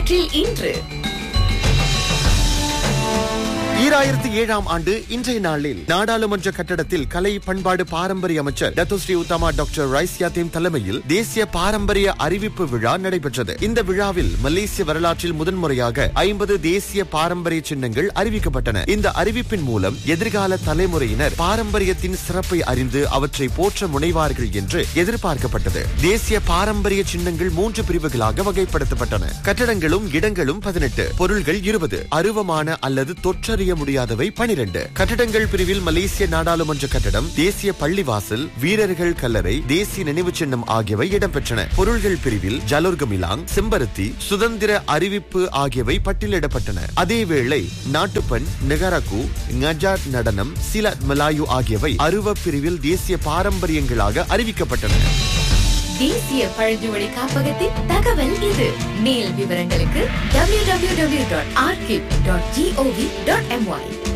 வரலாற்றில் இன்று ஈராயிரத்தி ஏழாம் ஆண்டு இன்றைய நாளில் நாடாளுமன்ற கட்டடத்தில் கலை பண்பாடு பாரம்பரிய அமைச்சர் Datuk Seri Utama doctor Rais Yatim தலைமையில் தேசிய பாரம்பரிய அறிவிப்பு விழா நடைபெற்றது இந்த விழாவில் மலேசிய வரலாற்றில் முதன்முறையாக ஐம்பது தேசிய பாரம்பரிய சின்னங்கள் அறிவிக்கப்பட்டன இந்த அறிவிப்பின் மூலம் எதிர்கால தலைமுறையினர் பாரம்பரியத்தின் சிறப்பை அறிந்து அவற்றை போற்ற முனைவார்கள் என்று எதிர்பார்க்கப்பட்டது தேசிய பாரம்பரிய சின்னங்கள் மூன்று பிரிவுகளாக வகைப்படுத்தப்பட்டன கட்டடங்களும் இடங்களும் பதினெட்டு பொருள்கள் இருபது அருவமான அல்லது தொற்றறிய முடியாதவை பனிரெண்டு கட்டடங்கள் பிரிவில் மலேசிய நாடாளுமன்ற கட்டடம் தேசிய பள்ளிவாசல் வீரர்கள் கல்லறை தேசிய நினைவு சின்னம் ஆகியவை இடம்பெற்றன பொருள்கள் பிரிவில் ஜலோர்கமிலாங் செம்பருத்தி சுதந்திர அறிவிப்பு ஆகியவை பட்டியலிடப்பட்டன அதேவேளை நாட்டுப்பண் நெகரகு ngajat நடனம் சிலத் மலாயு ஆகியவை அருவ பிரிவில் தேசிய பாரம்பரியங்களாக அறிவிக்கப்பட்டன தேசிய பழங்குடி காப்பகத்தின் தகவல் இது மேல் விவரங்களுக்கு www.archive.gov.my